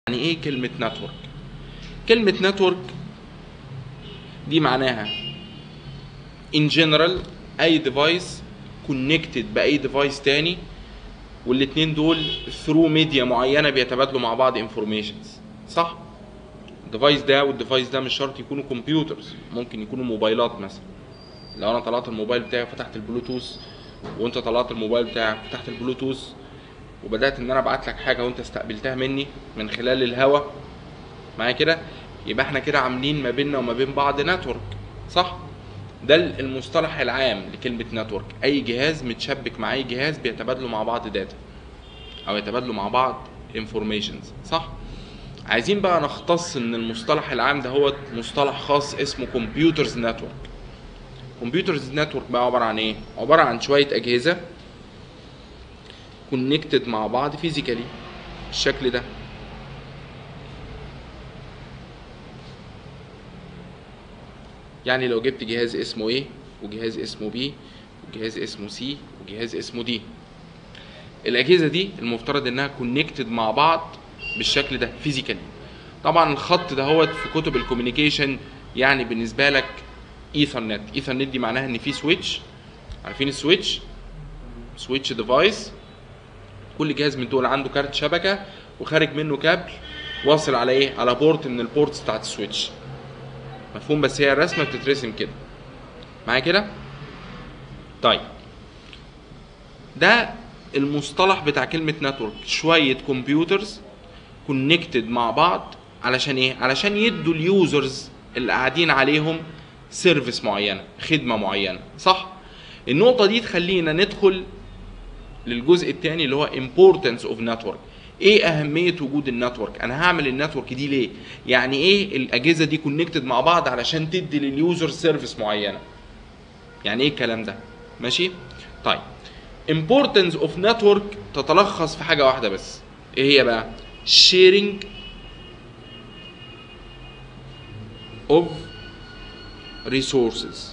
يعني ايه كلمة نتورك؟ كلمة نتورك دي معناها in general اي ديفايس كونكتد باي ديفايس تاني والاتنين دول ثرو ميديا معينة بيتبادلوا مع بعض انفورميشنز صح؟ الديفايس ده والديفايس ده مش شرط يكونوا كمبيوترز ممكن يكونوا موبايلات مثلا لو انا طلعت الموبايل بتاعي وفتحت البلوتوث وانت طلعت الموبايل بتاعك وفتحت البلوتوث وبدات ان انا ابعت لك حاجه وانت استقبلتها مني من خلال الهوا معايا كده يبقى احنا كده عاملين ما بيننا وما بين بعض نتورك صح ده المصطلح العام لكلمه نتورك اي جهاز متشبك مع اي جهاز بيتبادلوا مع بعض داتا او يتبادلوا مع بعض انفورميشنز صح عايزين بقى نختص ان المصطلح العام ده هو مصطلح خاص اسمه كمبيوترز نتورك كمبيوترز نتورك بقى عباره عن ايه عباره عن شويه اجهزه كونكتد مع بعض فيزيكالي بالشكل ده يعني لو جبت جهاز اسمه ايه وجهاز اسمه بي وجهاز اسمه سي وجهاز اسمه دي الاجهزه دي المفترض انها كونكتد مع بعض بالشكل ده فيزيكالي طبعا الخط ده هو في كتب الكوميونيكيشن يعني بالنسبه لك ايثرنت ايثرنت دي معناها ان في سويتش عارفين السويتش سويتش ديفايس كل جهاز من دول عنده كارت شبكه وخارج منه كابل واصل على ايه على بورت من البورتس بتاعت السويتش مفهوم بس هي الرسمه بتترسم كده معايا كده طيب ده المصطلح بتاع كلمه نتورك شويه كمبيوترز كونكتد مع بعض علشان ايه علشان يدوا اليوزرز اللي قاعدين عليهم سيرفيس معينه خدمه معينه صح النقطه دي تخلينا ندخل للجزء الثاني اللي هو importance of network ايه اهميه وجود النتورك انا هعمل النتورك دي ليه يعني ايه الاجهزه دي كونكتد مع بعض علشان تدي لليوزر سيرفيس معينه يعني ايه الكلام ده ماشي طيب importance of network تتلخص في حاجه واحده بس ايه هي بقى sharing of resources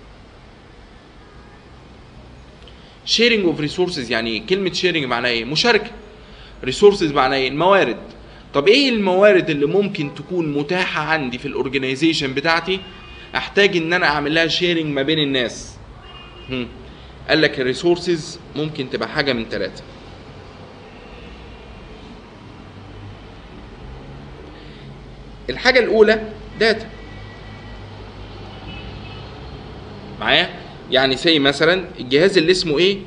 sharing of resources يعني ايه كلمه sharing معناها ايه مشاركه resources معناها ايه الموارد طب ايه الموارد اللي ممكن تكون متاحه عندي في الاورجنايزيشن بتاعتي احتاج ان انا اعمل لها شيرنج ما بين الناس هم. قال لك الريسورسز ممكن تبقى حاجه من ثلاثه الحاجه الاولى داتا معايا يعني زي مثلا الجهاز اللي اسمه ايه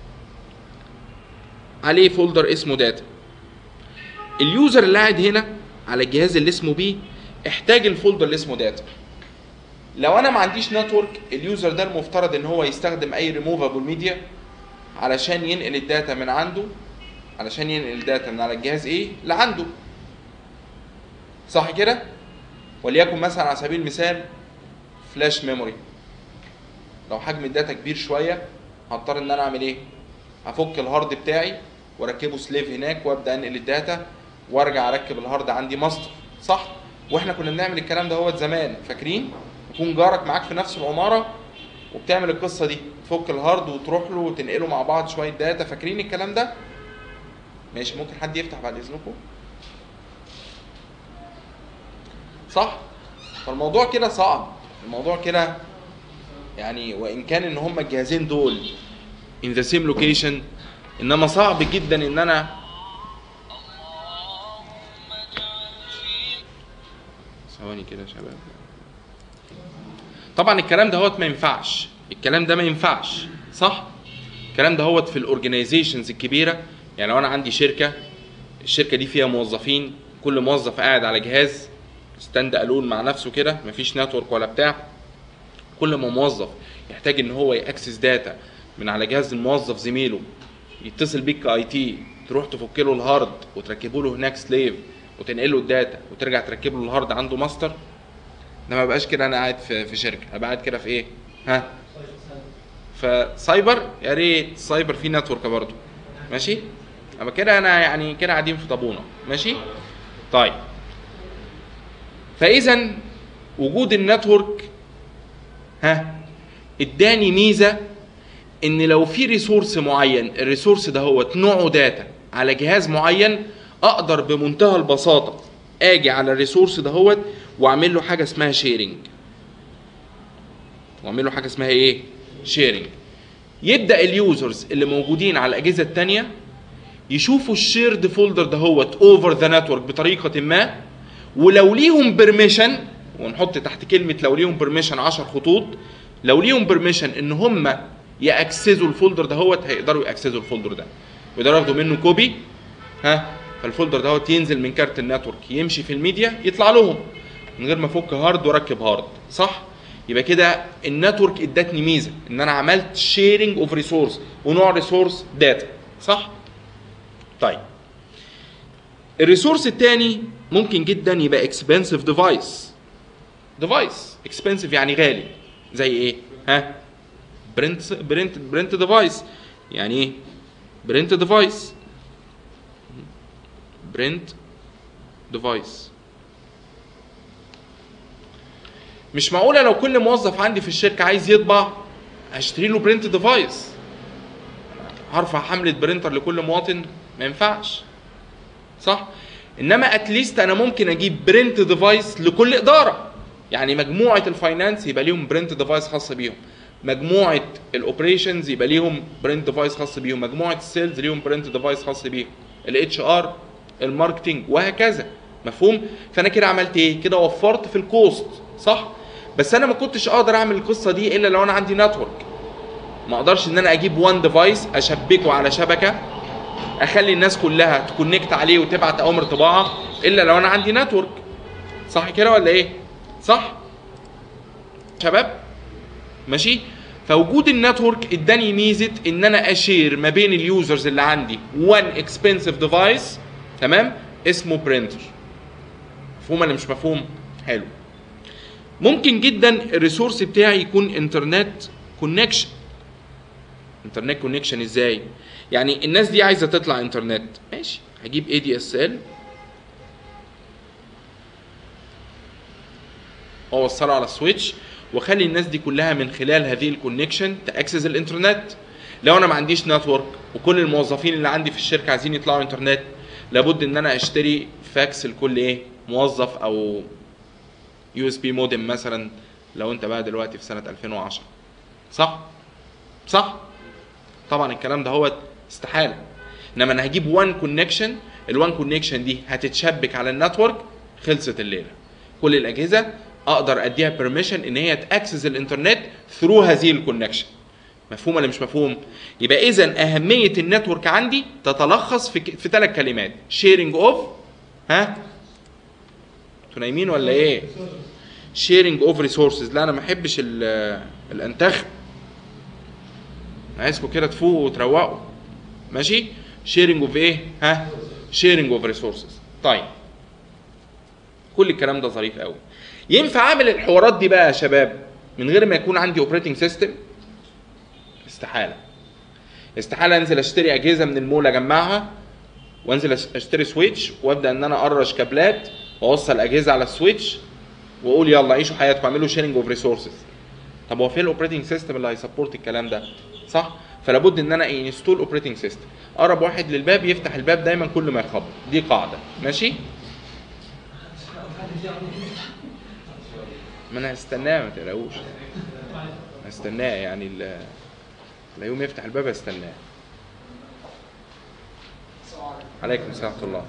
عليه فولدر اسمه داتا اليوزر اللي قاعد هنا على الجهاز اللي اسمه بي احتاج الفولدر اللي اسمه داتا لو انا ما عنديش نتورك اليوزر ده المفترض ان هو يستخدم اي ريموفابل ميديا علشان ينقل الداتا من عنده علشان ينقل الداتا من على الجهاز ايه لعنده صح كده وليكن مثلا على سبيل المثال فلاش ميموري لو حجم الداتا كبير شويه هضطر ان انا اعمل ايه هفك الهارد بتاعي واركبه سليف هناك وابدا انقل الداتا وارجع اركب الهارد عندي ماستر صح واحنا كنا بنعمل الكلام ده هو زمان فاكرين يكون جارك معاك في نفس العماره وبتعمل القصه دي تفك الهارد وتروح له وتنقله مع بعض شويه داتا فاكرين الكلام ده ماشي ممكن حد يفتح بعد اذنكم صح فالموضوع كده صعب الموضوع كده يعني وان كان ان هما الجهازين دول in the same location انما صعب جدا ان انا ثواني كده يا شباب طبعا الكلام ده هوت ما ينفعش الكلام ده ما ينفعش صح الكلام ده هوت في الاورجنايزيشنز الكبيره يعني لو انا عندي شركه الشركه دي فيها موظفين كل موظف قاعد على جهاز ستاند الون مع نفسه كده مفيش نتورك ولا بتاع كل ما موظف يحتاج ان هو ياكسس داتا من على جهاز الموظف زميله يتصل بيك كاي تي تروح تفك له الهارد وتركبه له هناك سليف وتنقل له الداتا وترجع تركب له الهارد عنده ماستر ده ما بقاش كده انا قاعد في, في شركه هبقى قاعد كده في ايه ها فسايبر يا ريت سايبر فيه نتورك برضه ماشي اما كده انا يعني كده قاعدين في طابونه ماشي طيب فاذا وجود النتورك ها اداني ميزه ان لو في ريسورس معين الريسورس ده هو نوعه داتا على جهاز معين اقدر بمنتهى البساطه اجي على الريسورس دهوت واعمل له حاجه اسمها شيرنج واعمل له حاجه اسمها ايه شيرنج يبدا اليوزرز اللي موجودين على الاجهزه الثانيه يشوفوا الشيرد فولدر دهوت اوفر ذا نتورك بطريقه ما ولو ليهم بيرميشن ونحط تحت كلمه لو ليهم بيرميشن 10 خطوط لو ليهم بيرميشن ان هم ياكسسوا الفولدر دهوت هيقدروا ياكسسوا الفولدر ده ويقدروا ياخدوا منه كوبي ها فالفولدر دهوت ينزل من كارت النتورك يمشي في الميديا يطلع لهم من غير ما افك هارد واركب هارد صح يبقى كده النتورك ادتني ميزه ان انا عملت شيرنج اوف ريسورس ونوع ريسورس داتا صح طيب الريسورس الثاني ممكن جدا يبقى اكسبنسيف ديفايس ديفايس اكسبنسيف يعني غالي زي ايه ها برنت برنت برنت ديفايس يعني ايه برنت ديفايس برنت ديفايس مش معقوله لو كل موظف عندي في الشركه عايز يطبع هشتري له برنت ديفايس هرفع حمله برينتر لكل مواطن ما ينفعش صح انما اتليست انا ممكن اجيب برنت ديفايس لكل اداره يعني مجموعه الفاينانس يبقى ليهم برنت ديفايس خاص بيهم مجموعه الاوبريشنز يبقى ليهم برنت ديفايس خاص بيهم مجموعه السيلز ليهم برنت ديفايس خاص بيهم الاتش ار الماركتنج وهكذا مفهوم فانا كده عملت ايه كده وفرت في الكوست صح بس انا ما كنتش اقدر اعمل القصه دي الا لو انا عندي نتورك ما اقدرش ان انا اجيب وان ديفايس اشبكه على شبكه اخلي الناس كلها تكونكت عليه وتبعت اوامر طباعه الا لو انا عندي نتورك صح كده ولا ايه صح شباب ماشي فوجود النتورك اداني ميزه ان انا اشير ما بين اليوزرز اللي عندي وان اكسبنسيف ديفايس تمام اسمه برينتر مفهوم ولا مش مفهوم حلو ممكن جدا الريسورس بتاعي يكون انترنت كونكشن انترنت كونكشن ازاي يعني الناس دي عايزه تطلع انترنت ماشي هجيب اي دي اس ال واوصله على السويتش واخلي الناس دي كلها من خلال هذه الكونكشن تاكسس الانترنت لو انا ما عنديش نتورك وكل الموظفين اللي عندي في الشركه عايزين يطلعوا انترنت لابد ان انا اشتري فاكس لكل ايه موظف او يو اس بي مودم مثلا لو انت بقى دلوقتي في سنه 2010 صح صح طبعا الكلام ده هو استحاله انما انا هجيب وان كونكشن الوان كونكشن دي هتتشبك على النتورك خلصت الليله كل الاجهزه اقدر اديها بيرميشن ان هي تاكسس الانترنت ثرو هذه الكونكشن مفهوم ولا مش مفهوم يبقى اذا اهميه النتورك عندي تتلخص في ك... في ثلاث كلمات شيرنج اوف ها انتوا نايمين ولا ايه شيرنج اوف ريسورسز لا انا ما احبش الانتخ عايزكم كده تفوقوا وتروقوا ماشي شيرنج اوف ايه ها شيرنج اوف ريسورسز طيب كل الكلام ده ظريف قوي ينفع اعمل الحوارات دي بقى يا شباب من غير ما يكون عندي اوبريتنج سيستم استحاله استحاله انزل اشتري اجهزه من المول اجمعها وانزل اشتري سويتش وابدا ان انا اقرش كابلات واوصل اجهزه على السويتش واقول يلا عيشوا حياتكم اعملوا شيرنج اوف ريسورسز طب هو فين الاوبريتنج سيستم اللي هيسبورت الكلام ده صح فلابد ان انا انستول اوبريتنج سيستم اقرب واحد للباب يفتح الباب دايما كل ما يخبط دي قاعده ماشي ما انا هستناه ما تقلقوش هستناه يعني ال- لا يوم يفتح الباب هستناه عليكم السلام ورحمه الله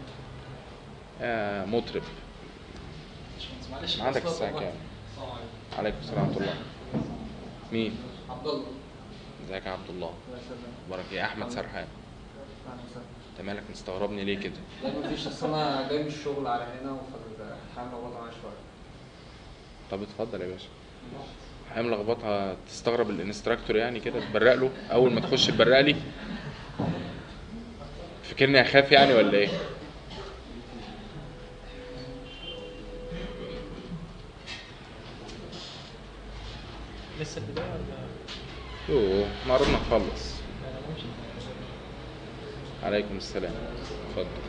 يا مطرب معلش عندك بس الساعه والله. كام السلام عليكم. عليكم السلام ورحمه الله مين عبد الله ازيك يا عبد الله الله يسلمك. اخبارك ايه احمد سرحان أهلا وسهلا. انت مالك مستغربني ليه كده لا مفيش اصل انا جاي من الشغل على هنا فالحمل وضع معايا شويه طب اتفضل يا باشا حامل لخبطها تستغرب الانستراكتور يعني كده تبرق له اول ما تخش تبرق لي فاكرني اخاف يعني ولا ايه لسه البداية ولا يوه احنا قربنا نخلص أنا ممكن عليكم السلام اتفضل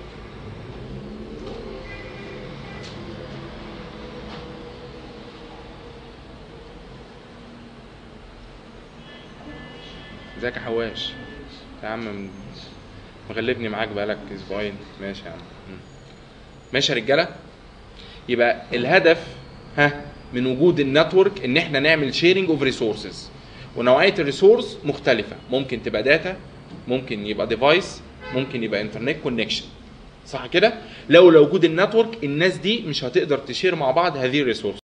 ازيك يا حواش يا عم م- مغلبني معاك بقالك اسبوعين ماشي يا عم م. ماشي يا رجاله يبقى الهدف ها من وجود النتورك ان احنا نعمل شيرنج اوف ريسورسز ونوعيه الريسورس مختلفه ممكن تبقى داتا ممكن يبقى ديفايس ممكن يبقى انترنت كونكشن صح كده لو لو وجود النتورك الناس دي مش هتقدر تشير مع بعض هذه الريسورس